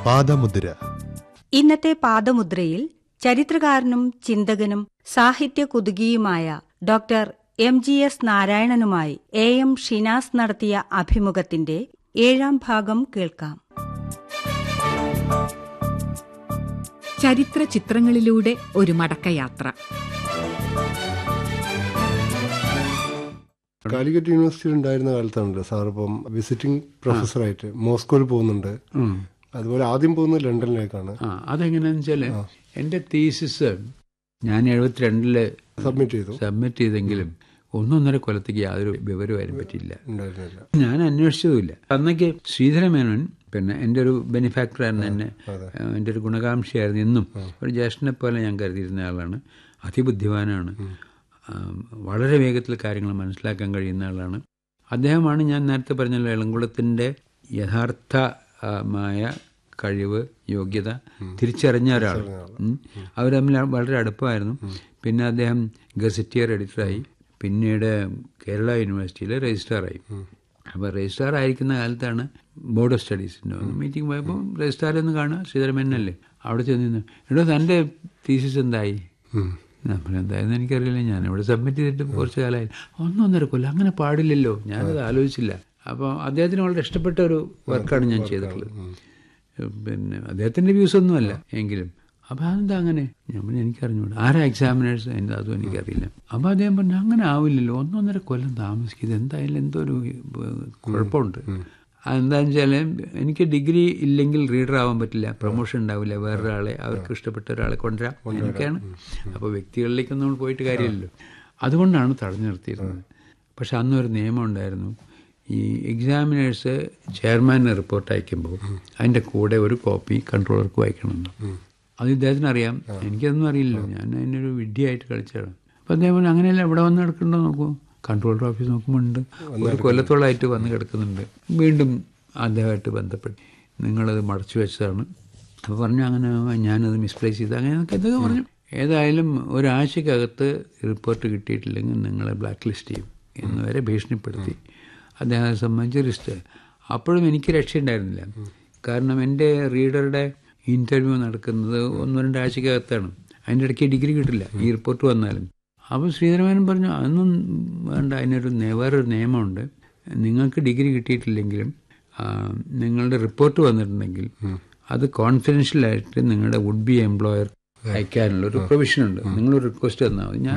പാദമുദ്ര ഇന്നത്തെ പാദമുദ്രയിൽ ചരിത്രകാരനും ചിന്തകനും സാഹിത്യ കുതുകിയുമായ ഡോക്ടർ എം ജി എസ് നാരായണനുമായി എ എം ഷിനാസ് നടത്തിയ അഭിമുഖത്തിന്റെ ഏഴാം ഭാഗം കേൾക്കാം ചരിത്ര ചിത്രങ്ങളിലൂടെ ഒരു മടക്കയാത്ര കാലിക്കറ്റ് യൂണിവേഴ്സിറ്റിയിൽ ഉണ്ടായിരുന്ന കാലത്താണല്ലോ സാർ ഇപ്പം വിസിറ്റിംഗ് പ്രൊഫസറായിട്ട് മോസ്കോയിൽ പോകുന്നുണ്ട് അതുപോലെ ആദ്യം പോകുന്നത് ലണ്ടനിലേക്കാണ് ആ അതെങ്ങനെയാന്ന് വെച്ചാല് എന്റെ തീസിസ് ഞാൻ എഴുപത്തിരണ്ടില് സബ്മിറ്റ് ചെയ്തു സബ്മിറ്റ് ചെയ്തെങ്കിലും ഒന്നൊന്നര കൊല്ലത്തേക്ക് യാതൊരു വിവരവും പറ്റിയില്ല ഉണ്ടായിരുന്നില്ല ഞാൻ അന്വേഷിച്ചതുമില്ല അന്നൊക്കെ ശ്രീധരമേനോൻ പിന്നെ എൻ്റെ ഒരു ബെനിഫാക്ടറായിരുന്നു എന്നെ എൻ്റെ ഒരു ഗുണകാംക്ഷയായിരുന്നു ഇന്നും ഒരു ജ്യേഷ്ഠനെ പോലെ ഞാൻ കരുതിയിരുന്ന ആളാണ് അതിബുദ്ധിമാനാണ് ആ, വളരെ വേഗത്തിൽ കാര്യങ്ങൾ മനസ്സിലാക്കാൻ കഴിയുന്ന ആളാണ് അദ്ദേഹമാണ് ഞാൻ നേരത്തെ പറഞ്ഞല്ലോ എളംകുളത്തിൻ്റെ യഥാർത്ഥമായ കഴിവ് യോഗ്യത തിരിച്ചറിഞ്ഞ ഒരാൾ ഉം. അവർ തമ്മിൽ വളരെ അടുപ്പമായിരുന്നു പിന്നെ അദ്ദേഹം ഗസറ്റിയർ എഡിറ്ററായി പിന്നീട് കേരള യൂണിവേഴ്സിറ്റിയിലെ രജിസ്ട്രാറായി അപ്പോൾ രജിസ്ട്രാർ ആയിരിക്കുന്ന കാലത്താണ് ബോർഡ് ഓഫ് സ്റ്റഡീസിൻ്റെ മീറ്റിംഗ് പോയപ്പോൾ രജിസ്ട്രാർ എന്ന് കാണുക ശ്രീധരമേനല്ലേ അവിടെ ചെന്ന് എടോ തൻ്റെ തീസിസ് എന്തായി നമ്മൾ എന്തായെന്ന് എനിക്കറിയില്ല ഞാൻ ഇവിടെ സബ്മിറ്റ് ചെയ്തിട്ട് കുറച്ച് കാലമായി ഒന്നൊന്നര കൊല്ലം അങ്ങനെ പാടില്ലല്ലോ ഞാനത് ആലോചിച്ചില്ല അപ്പോൾ അദ്ദേഹത്തിന് വളരെ ഇഷ്ടപ്പെട്ട ഒരു വർക്കാണ് ഞാൻ ചെയ്തിട്ടുള്ളത് പിന്നെ അദ്ദേഹത്തിൻ്റെ വ്യൂസ് ഒന്നുമല്ല എങ്കിലും അപ്പം അതെന്താ അങ്ങനെ ഞാൻ പറഞ്ഞു എനിക്കറിഞ്ഞൂടാ ആരാ എക്സാമിനേഴ്സ് എൻ്റെ അതും എനിക്കറിയില്ല അപ്പം അദ്ദേഹം പറഞ്ഞു അങ്ങനെ ആവില്ലല്ലോ ഒന്നൊന്നര കൊല്ലം താമസിക്കുന്നത് എന്തായാലും എന്തോ ഒരു ഏഹ്, കുഴപ്പമുണ്ട് അതെന്താണെന്ന് വെച്ചാൽ എനിക്ക് ഡിഗ്രി ഇല്ലെങ്കിൽ റീഡർ ആവാൻ പറ്റില്ല പ്രൊമോഷൻ ഉണ്ടാവില്ല വേറൊരാളെ അവർക്ക് ഇഷ്ടപ്പെട്ട ഒരാളെ കൊണ്ടുവരാം എനിക്കാണ് അപ്പോൾ വ്യക്തികളിലേക്കൊന്നും നമ്മൾ പോയിട്ട് കാര്യമില്ലല്ലോ അതുകൊണ്ടാണ് തടഞ്ഞു നിർത്തിയിരുന്നത് പക്ഷെ അന്നൊരു നിയമം ഉണ്ടായിരുന്നു ഈ എക്സാമിനേഴ്സ് ചെയർമാന് റിപ്പോർട്ട് അയക്കുമ്പോൾ അതിൻ്റെ കൂടെ ഒരു കോപ്പി കൺട്രോളർക്ക് വായിക്കണമെന്ന് അത് ഇദ്ദേഹത്തിന് അറിയാം എനിക്കതൊന്നും അറിയില്ലല്ലോ ഞാൻ അതിനൊരു വിഡ്ഢിയായിട്ട് കളിച്ചതാണ് അപ്പോൾ അദ്ദേഹം പറഞ്ഞു, അങ്ങനെയല്ല ഇവിടെ വന്ന് കിടക്കണ്ടോ നോക്കൂ കൺട്രോളർ ഓഫീസ് നോക്കുമ്പോൾ ഉണ്ട് ഒരു കൊല്ലത്തോളമായിട്ട് വന്ന് കിടക്കുന്നുണ്ട് വീണ്ടും അദ്ദേഹമായിട്ട് ബന്ധപ്പെട്ട് നിങ്ങളത് മടച്ചു വെച്ചതാണ് അപ്പോൾ പറഞ്ഞു അങ്ങനെ ഞാനത് മിസ്പ്ലേസ് ചെയ്ത് അങ്ങനെ എന്നൊക്കെ എന്തൊക്കെ പറഞ്ഞു ഏതായാലും ഒരാഴ്ചക്കകത്ത് റിപ്പോർട്ട് കിട്ടിയിട്ടില്ലെങ്കിൽ നിങ്ങളെ ബ്ലാക്ക് ലിസ്റ്റ് ചെയ്യും എന്ന് വരെ ഭീഷണിപ്പെടുത്തി അദ്ദേഹത്തെ സംബന്ധിച്ച് റിസ്റ്റ് അപ്പോഴും എനിക്ക് രക്ഷയുണ്ടായിരുന്നില്ല കാരണം എൻ്റെ റീഡറുടെ ഇൻ്റർവ്യൂ നടക്കുന്നത് ഒന്ന് രണ്ടാഴ്ചക്കകത്താണ് അതിൻ്റെ ഇടയ്ക്ക് ഡിഗ്രി കിട്ടില്ല ഈ റിപ്പോർട്ട് വന്നാലും അപ്പോൾ ശ്രീധരമേനൻ പറഞ്ഞു അതൊന്നും വേണ്ട അതിനൊരു നേ- വേറൊരു നിയമമുണ്ട് നിങ്ങൾക്ക് ഡിഗ്രി കിട്ടിയിട്ടില്ലെങ്കിലും ആ, നിങ്ങളുടെ റിപ്പോർട്ട് വന്നിട്ടുണ്ടെങ്കിൽ അത് കോൺഫിഡൻഷ്യലായിട്ട് നിങ്ങളുടെ വുഡ് ബി എംപ്ലോയർ അയക്കാനുള്ള ഒരു പ്രൊവിഷൻ ഉണ്ട് നിങ്ങൾ റിക്വസ്റ്റ് തന്നാൽ മതി ഞാൻ